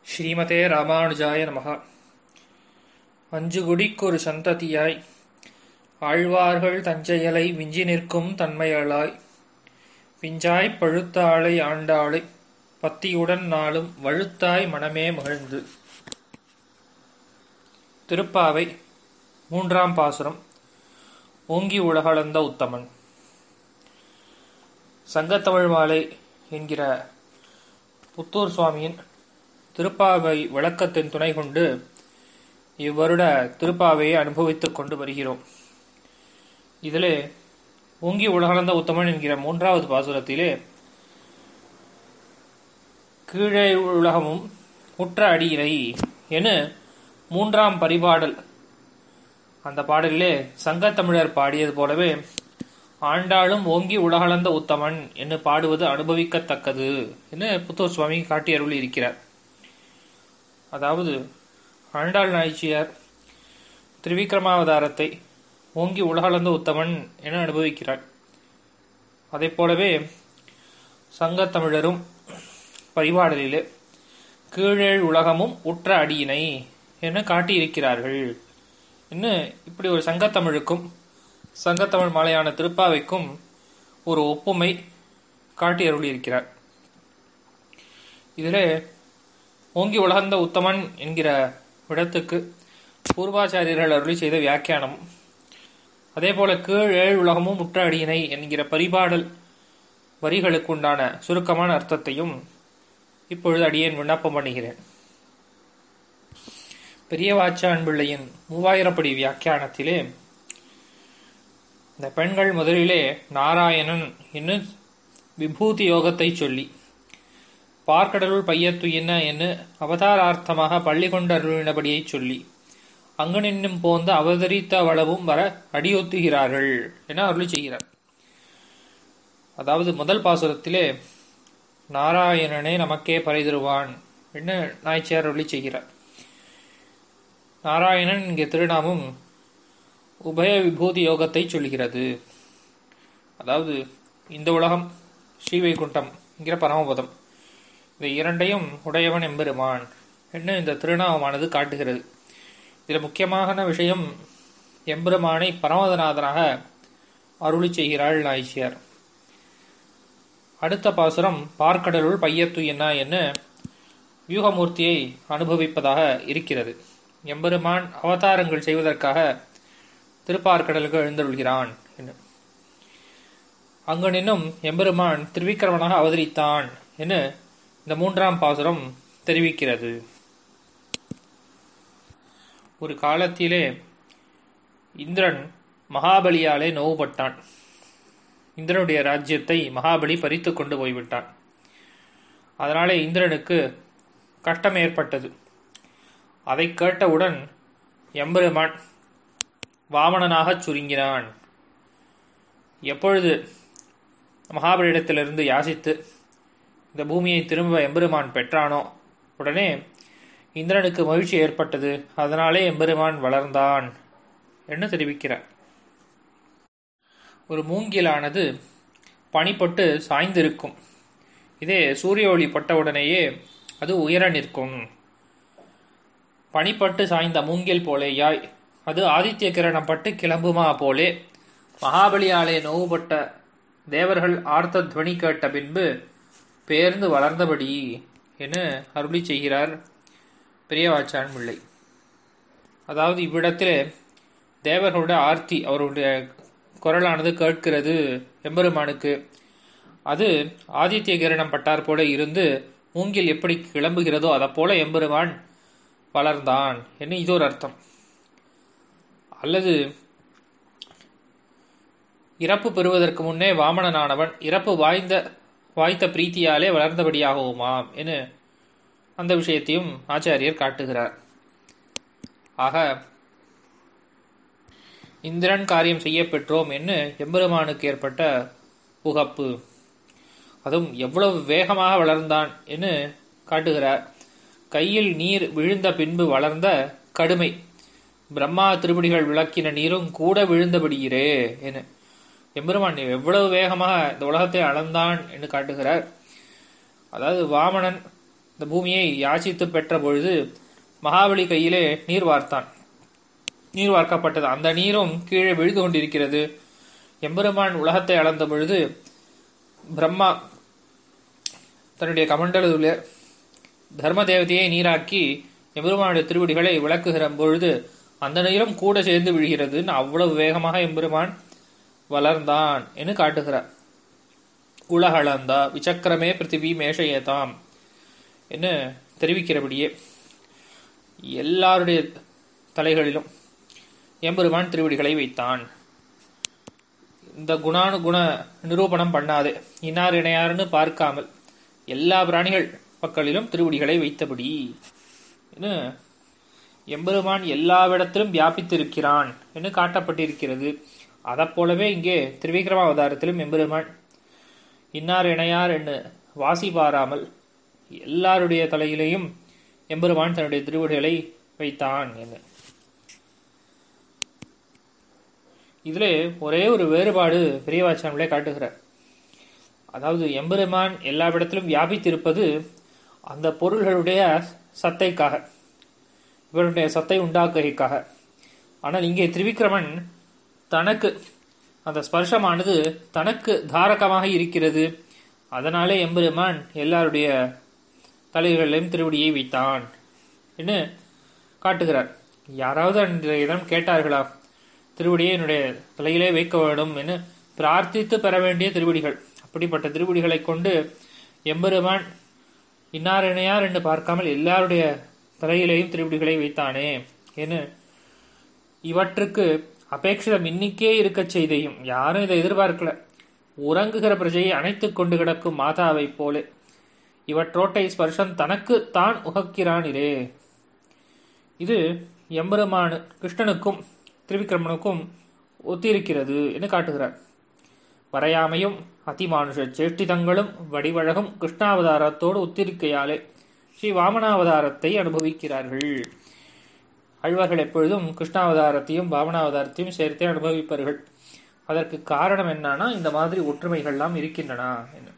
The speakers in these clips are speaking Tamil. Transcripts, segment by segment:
ஸ்ரீமதே ராமானுஜாய நமக அஞ்சு குடிக்கொரு சந்ததியாய் ஆழ்வார்கள் தஞ்சையலை விஞ்சி நிற்கும் தன்மையளாய் பிஞ்சாய் பழுத்தாளை ஆண்டாளை பத்தியுடன் நாளும் வழுத்தாய் மனமே மகிழ்ந்து திருப்பாவை மூன்றாம் பாசுரம் ஓங்கி உலகளந்த உத்தமன் சங்கத்தமிழ் மாலை என்கிற புத்தூர் சுவாமியின் திருப்பாவை விளக்கத்தின் துணை கொண்டு இவ்வருட திருப்பாவையை அனுபவித்துக் கொண்டு வருகிறோம் இதிலே ஓங்கி உலகளந்த உத்தமன் என்கிற மூன்றாவது பாசுரத்திலே கீழே உலகமும் முற்ற அடியினை என மூன்றாம் பரிபாடல் அந்த பாடலிலே சங்கத்தமிழர் பாடியது போலவே ஆண்டாளும் ஓங்கி உலகளந்த உத்தமன் என்று பாடுவது அனுபவிக்கத்தக்கது என்று புத்தூர் சுவாமி காட்டி அருளி இருக்கிறார் அதாவது ஆண்டாள் நாய்ச்சியார் திரிவிக்ரமாவதாரத்தை ஓங்கி உலகளந்த உத்தமன் என அனுபவிக்கிறார் அதை போலவே சங்கத்தமிழரும் பரிபாடலிலே கீழேழ் உலகமும் உற்ற அடியினை என காட்டியிருக்கிறார்கள் என்று இப்படி ஒரு சங்கத்தமிழுக்கும் சங்கத்தமிழ் மாலையான திருப்பாவைக்கும் ஒரு ஒப்புமை காட்டி அருளியிருக்கிறார் இதில் ஓங்கி உலகந்த உத்தமன் என்கிற இடத்துக்கு பூர்வாச்சாரியர்கள் அருளி செய்த வியாக்கியானம் அதே போல கீழ் ஏழு உலகமும் முற்ற அடியினை என்கிற பரிபாடல் வரிகளுக்கு உண்டான சுருக்கமான அர்த்தத்தையும் இப்பொழுது அடியேன் விண்ணப்பம் பண்ணுகிறேன் பெரிய வாச்சான் பிள்ளையின் மூவாயிரப்படி வியாக்கியானத்திலே இந்த பெண்கள் முதலிலே நாராயணன் என்னும் விபூதி யோகத்தை சொல்லி பார்க்கடலுள் பையத்துயின என்று அவதாரார்த்தமாக பள்ளி கொண்டருளினபடியை சொல்லி அங்கு நின்னும் போந்து அவதரித்த வளவும் வர அடியொத்துகிறார்கள் என அருளி செய்கிறார் அதாவது முதல் பாசுரத்திலே நாராயணனே நமக்கே பறை தருவான் என்று நாய்ச்சியார் அருளி செய்கிறார் நாராயணன் இங்கே திருநாமம் உபய விபூதி யோகத்தை சொல்கிறது அதாவது இந்த உலகம் ஸ்ரீவைகுண்டம் என்கிற பரமபதம் இந்த இரண்டையும் உடையவன் எம்பெருமான் என்று இந்த திருநாமமானது காட்டுகிறது இதில் முக்கியமான விஷயம் எம்பெருமானை பரமதநாதனாக அருளி செய்கிறாள் நாய்ச்சியார் அடுத்த பாசுரம் பார்க்கடலுள் பையத்து என்ன என்ன வியூகமூர்த்தியை அனுபவிப்பதாக இருக்கிறது எம்பெருமான் அவதாரங்கள் செய்வதற்காக திருப்பார்கடலுக்கு எழுந்தருள்கிறான் அங்கு நின்னும் எம்பெருமான் திருவிக்கிரமனாக அவதரித்தான் என இந்த மூன்றாம் பாசுரம் தெரிவிக்கிறது ஒரு காலத்திலே இந்திரன் மகாபலியாலே நோவுபட்டான் இந்திரனுடைய ராஜ்யத்தை மகாபலி பறித்து கொண்டு போய்விட்டான் அதனாலே இந்திரனுக்கு கஷ்டம் ஏற்பட்டது அதை கேட்டவுடன் எம்பெருமான் வாமனனாகச் சுருங்கினான் எப்பொழுது மகாபலியிடத்திலிருந்து யாசித்து இந்த பூமியை திரும்ப எம்பெருமான் பெற்றானோ உடனே இந்திரனுக்கு மகிழ்ச்சி ஏற்பட்டது அதனாலே எம்பெருமான் வளர்ந்தான் என்று தெரிவிக்கிறார் ஒரு மூங்கிலானது பனிப்பட்டு சாய்ந்திருக்கும் இதே சூரிய ஒளி பட்டவுடனேயே அது உயர நிற்கும் பனிப்பட்டு சாய்ந்த மூங்கில் போலேயாய் அது ஆதித்ய கிரணம் பட்டு கிளம்புமா போலே மகாபலியாலே நோவுபட்ட தேவர்கள் ஆர்த்த துவனி கேட்ட பின்பு பேர்ந்து வளர்ந்தபடி என அருளி செய்கிறார் பெரியவாச்சான் பிள்ளை அதாவது இவ்விடத்திலே தேவர்களுடைய ஆர்த்தி அவருடைய குரலானது கேட்கிறது எம்பெருமானுக்கு அது ஆதித்ய கிரணம் பட்டார் போல இருந்து மூங்கில் எப்படி கிளம்புகிறதோ அதை போல எம்பெருமான் வளர்ந்தான் என்ன இது ஒரு அர்த்தம் அல்லது இறப்பு பெறுவதற்கு முன்னே வாமனனானவன் இறப்பு வாய்ந்த வாய்த்த பிரீத்தியாலே வளர்ந்தபடியாகுமாம் என அந்த விஷயத்தையும் ஆச்சாரியர் காட்டுகிறார் ஆக இந்திரன் காரியம் செய்ய பெற்றோம் என்று எம்பெருமானுக்கு ஏற்பட்ட புகப்பு அதுவும் எவ்வளவு வேகமாக வளர்ந்தான் என்று காட்டுகிறார் கையில் நீர் விழுந்த பின்பு வளர்ந்த கடுமை பிரம்மா திருப்படிகள் விளக்கின நீரும் கூட விழுந்தபடியிரே என எம்பெருமான் எவ்வளவு வேகமாக இந்த உலகத்தை அளந்தான் என்று காட்டுகிறார் அதாவது வாமனன் இந்த பூமியை யாசித்து பெற்ற பொழுது மகாபலி கையிலே நீர் வார்த்தான் நீர் வார்க்கப்பட்டது அந்த நீரும் கீழே விழுந்து கொண்டிருக்கிறது எம்பெருமான் உலகத்தை அளந்த பொழுது பிரம்மா தன்னுடைய கமண்டலத்திலே தர்ம தேவதையை நீராக்கி எம்பெருமானுடைய திருவடிகளை விளக்குகிற பொழுது அந்த நீரும் கூட சேர்ந்து விழுகிறதுன்னு அவ்வளவு வேகமாக எம்பெருமான் வளர்ந்தான் என்று காட்டுகிறார் உலகளந்தா விசக்கரமே பிருத்திவி மேஷயேதாம் என்று தெரிவிக்கிறபடியே எல்லாருடைய தலைகளிலும் எம்பெருமான் திருவடிகளை வைத்தான் இந்த குணானுகுண நிரூபணம் பண்ணாதே இன்னார் இணையாருன்னு பார்க்காமல் எல்லா பிராணிகள் பக்கலிலும் திருவடிகளை வைத்தபடி என்று எம்பெருமான் எல்லாவிடத்திலும் வியாபித்திருக்கிறான் என்று காட்டப்பட்டிருக்கிறது அதைப் போலவே இங்கே திருவிக்ரம அவதாரத்திலும் எம்பெருமான் இன்னார் இணையார் என்று வாசி பாராமல் எல்லாருடைய தலையிலையும் எம்பெருமான் தன்னுடைய திருவடிகளை வைத்தான் என்று இதுல ஒரே ஒரு வேறுபாடு பெரியவாச்சாமலே காட்டுகிறார் அதாவது எம்பெருமான் எல்லாவிடத்திலும் வியாபித்திருப்பது அந்த பொருள்களுடைய சத்தைக்காக இவருடைய சத்தை உண்டாக்குகைக்காக ஆனால் இங்கே திரிவிக்ரமன் தனக்கு அந்த ஸ்பர்ஷமானது தனக்கு தாரகமாக இருக்கிறது அதனாலே எம்பெருமான் எல்லாருடைய தலைகளிலும் திருவடியை வைத்தான் என்று காட்டுகிறார் யாராவது அன்றைய தினம் கேட்டார்களா திருவடியை என்னுடைய தலையிலே வைக்க வேண்டும் என்று பிரார்த்தித்து பெற வேண்டிய திருவடிகள் அப்படிப்பட்ட திருவடிகளை கொண்டு எம்பெருமான் இன்னார் இணையார் என்று பார்க்காமல் எல்லாருடைய தலையிலேயும் திருவடிகளை வைத்தானே என்று இவற்றுக்கு அபேட்சிதம் இன்னிக்கே இருக்கச் செய்தையும் யாரும் இதை எதிர்பார்க்கல உறங்குகிற பிரஜையை அணைத்துக் கொண்டு கிடக்கும் மாதாவைப் போல இவற்றோட்டை ஸ்பர்ஷம் தனக்கு தான் உகக்கிறானிரே இது எம்பெருமானு கிருஷ்ணனுக்கும் திருவிக்கிரமனுக்கும் ஒத்திருக்கிறது என்று காட்டுகிறார் வரையாமையும் அதிமானுஷ சேஷ்டிதங்களும் வடிவழகும் கிருஷ்ணாவதாரத்தோடு ஒத்திருக்கையாலே ஸ்ரீ வாமனாவதாரத்தை அனுபவிக்கிறார்கள் அழ்வர்கள் எப்பொழுதும் கிருஷ்ணாவதாரத்தையும் பாவனாவதாரத்தையும் சேர்த்தே அனுபவிப்பார்கள் அதற்கு காரணம் என்னன்னா இந்த மாதிரி ஒற்றுமைகள்லாம் இருக்கின்றன என்ன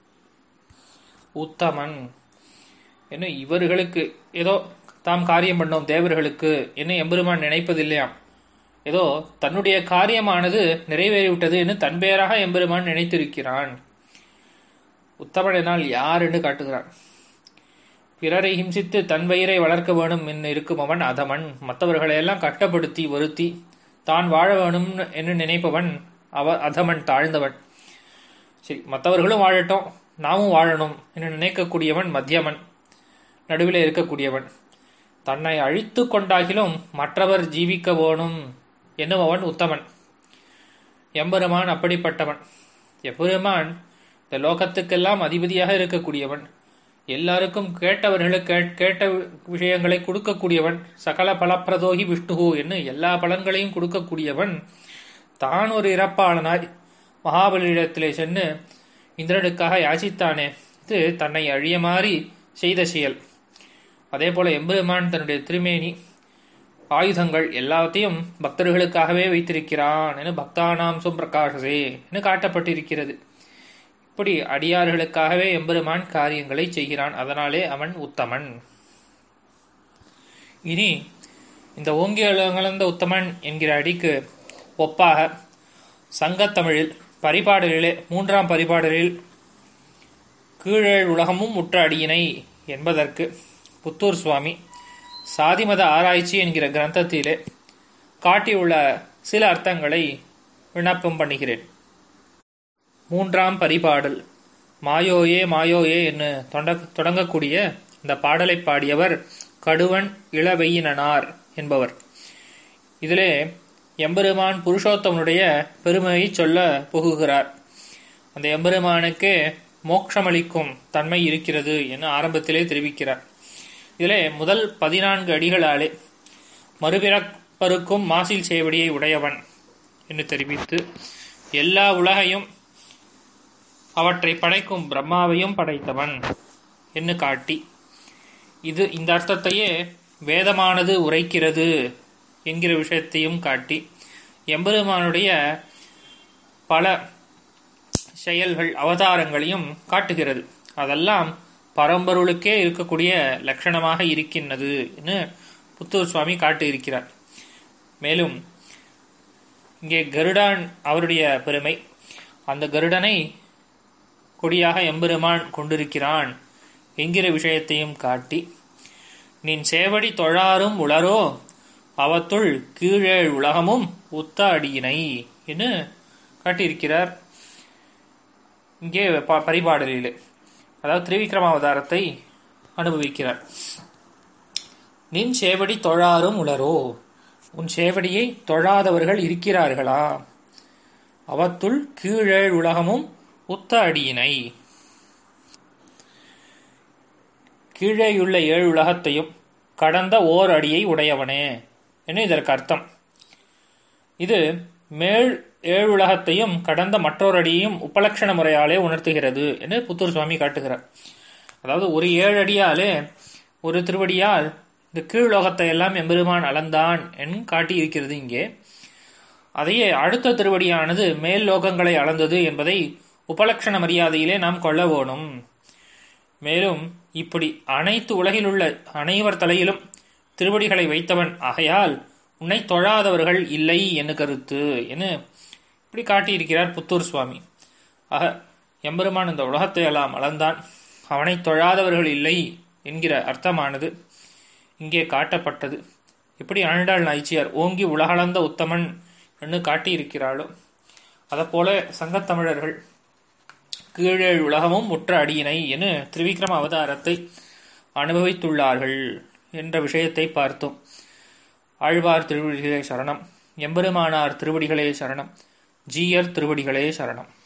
உத்தமன் என்ன இவர்களுக்கு ஏதோ தாம் காரியம் பண்ணோம் தேவர்களுக்கு என்ன எம்பெருமான் நினைப்பதில்லையாம் ஏதோ தன்னுடைய காரியமானது நிறைவேறிவிட்டது என்று தன் பெயராக எம்பெருமான் நினைத்திருக்கிறான் உத்தமன் என்னால் யார் என்று காட்டுகிறான் பிறரை ஹிம்சித்து தன் வயிறை வளர்க்க வேணும் என்று இருக்கும் அவன் அதமன் மற்றவர்களையெல்லாம் கட்டப்படுத்தி வருத்தி தான் வாழ வேணும் என்று நினைப்பவன் அவ அதமன் தாழ்ந்தவன் சரி மற்றவர்களும் வாழட்டும் நாமும் வாழணும் என்று நினைக்கக்கூடியவன் மத்தியமன் நடுவில் இருக்கக்கூடியவன் தன்னை அழித்து கொண்டாகிலும் மற்றவர் ஜீவிக்க வேணும் என்னுமவன் உத்தமன் எம்பெருமான் அப்படிப்பட்டவன் எப்பெருமான் இந்த லோகத்துக்கெல்லாம் அதிபதியாக இருக்கக்கூடியவன் எல்லாருக்கும் கேட்டவர்களுக்கு கேட்ட விஷயங்களை கொடுக்கக்கூடியவன் சகல பலப்பிரதோகி விஷ்ணுகு என்று எல்லா பலன்களையும் கொடுக்கக்கூடியவன் தான் ஒரு இறப்பாளனாய் மகாபலியிடத்திலே சென்று இந்திரனுக்காக யாசித்தானே இது தன்னை அழிய மாறி செய்த செயல் அதே போல எம்பெருமான் தன்னுடைய திருமேனி ஆயுதங்கள் எல்லாத்தையும் பக்தர்களுக்காகவே வைத்திருக்கிறான் என பக்தானாம் சும்பிரகாசே என காட்டப்பட்டிருக்கிறது இப்படி அடியார்களுக்காகவே எம்பெருமான் காரியங்களை செய்கிறான் அதனாலே அவன் உத்தமன் இனி இந்த ஓங்கி கலந்த உத்தமன் என்கிற அடிக்கு ஒப்பாக சங்கத்தமிழில் பரிபாடலிலே மூன்றாம் பரிபாடலில் கீழேழ் உலகமும் முற்ற அடியினை என்பதற்கு புத்தூர் சுவாமி சாதிமத ஆராய்ச்சி என்கிற கிரந்தத்திலே காட்டியுள்ள சில அர்த்தங்களை விண்ணப்பம் பண்ணுகிறேன் மூன்றாம் பரிபாடல் மாயோயே மாயோயே என்று தொடங்கக்கூடிய இந்த பாடலை பாடியவர் கடுவன் இளவெயினார் என்பவர் இதிலே எம்பெருமான் புருஷோத்தமனுடைய பெருமையை சொல்ல புகுகிறார் அந்த எம்பெருமானுக்கு மோட்சமளிக்கும் தன்மை இருக்கிறது என ஆரம்பத்திலே தெரிவிக்கிறார் இதிலே முதல் பதினான்கு அடிகளாலே மறுபிறப்பருக்கும் மாசில் சேவடியை உடையவன் என்று தெரிவித்து எல்லா உலகையும் அவற்றை படைக்கும் பிரம்மாவையும் படைத்தவன் என்று காட்டி இது இந்த அர்த்தத்தையே வேதமானது உரைக்கிறது என்கிற விஷயத்தையும் காட்டி எம்பெருமானுடைய பல செயல்கள் அவதாரங்களையும் காட்டுகிறது அதெல்லாம் பரம்பொருளுக்கே இருக்கக்கூடிய லட்சணமாக இருக்கின்றது புத்தூர் சுவாமி காட்டியிருக்கிறார் மேலும் இங்கே கருடான் அவருடைய பெருமை அந்த கருடனை கொடியாக எம்பெருமான் கொண்டிருக்கிறான் என்கிற விஷயத்தையும் காட்டி நின் சேவடி தொழாரும் உளரோ அவத்துள் கீழேழ் உலகமும் உத்த அடியினை என்று காட்டியிருக்கிறார் இங்கே ப- பரிபாடலிலே அதாவது திரிவிக்ரமாவதாரத்தை அனுபவிக்கிறார் நின் சேவடி தொழாரும் உளரோ உன் சேவடியை தொழாதவர்கள் இருக்கிறார்களா அவத்துள் கீழேழ் உலகமும் உத்த அடியினை கீழேயுள்ள ஏழு உலகத்தையும் கடந்த ஓர் அடியை உடையவனே என்று இதற்கு அர்த்தம் இது மேல் ஏழு உலகத்தையும் கடந்த மற்றொரு அடியையும் உபலட்சண முறையாலே உணர்த்துகிறது என்று புத்தூர் சுவாமி காட்டுகிறார் அதாவது ஒரு ஏழு அடியாலே ஒரு திருவடியால் இந்த கீழ்லோகத்தை எல்லாம் எம்பெருமான் அளந்தான் என் காட்டியிருக்கிறது இங்கே அதையே அடுத்த திருவடியானது மேல் லோகங்களை அளந்தது என்பதை உபலட்சண மரியாதையிலே நாம் கொள்ள வேணும் மேலும் இப்படி அனைத்து உலகில் உள்ள அனைவர் தலையிலும் திருவடிகளை வைத்தவன் ஆகையால் உன்னை தொழாதவர்கள் இல்லை என்று கருத்து என இப்படி காட்டியிருக்கிறார் புத்தூர் சுவாமி ஆக எம்பெருமான் இந்த உலகத்தை எல்லாம் அளந்தான் அவனை தொழாதவர்கள் இல்லை என்கிற அர்த்தமானது இங்கே காட்டப்பட்டது எப்படி ஆண்டாள் நாய்ச்சியார் ஓங்கி உலகளந்த உத்தமன் என்று காட்டியிருக்கிறாளோ அதப்போல சங்கத்தமிழர்கள் கீழேழ் உலகமும் முற்ற அடியினை என திரிவிக்ரம அவதாரத்தை அனுபவித்துள்ளார்கள் என்ற விஷயத்தை பார்த்தோம் ஆழ்வார் திருவடிகளே சரணம் எம்பெருமானார் திருவடிகளே சரணம் ஜீயர் திருவடிகளே சரணம்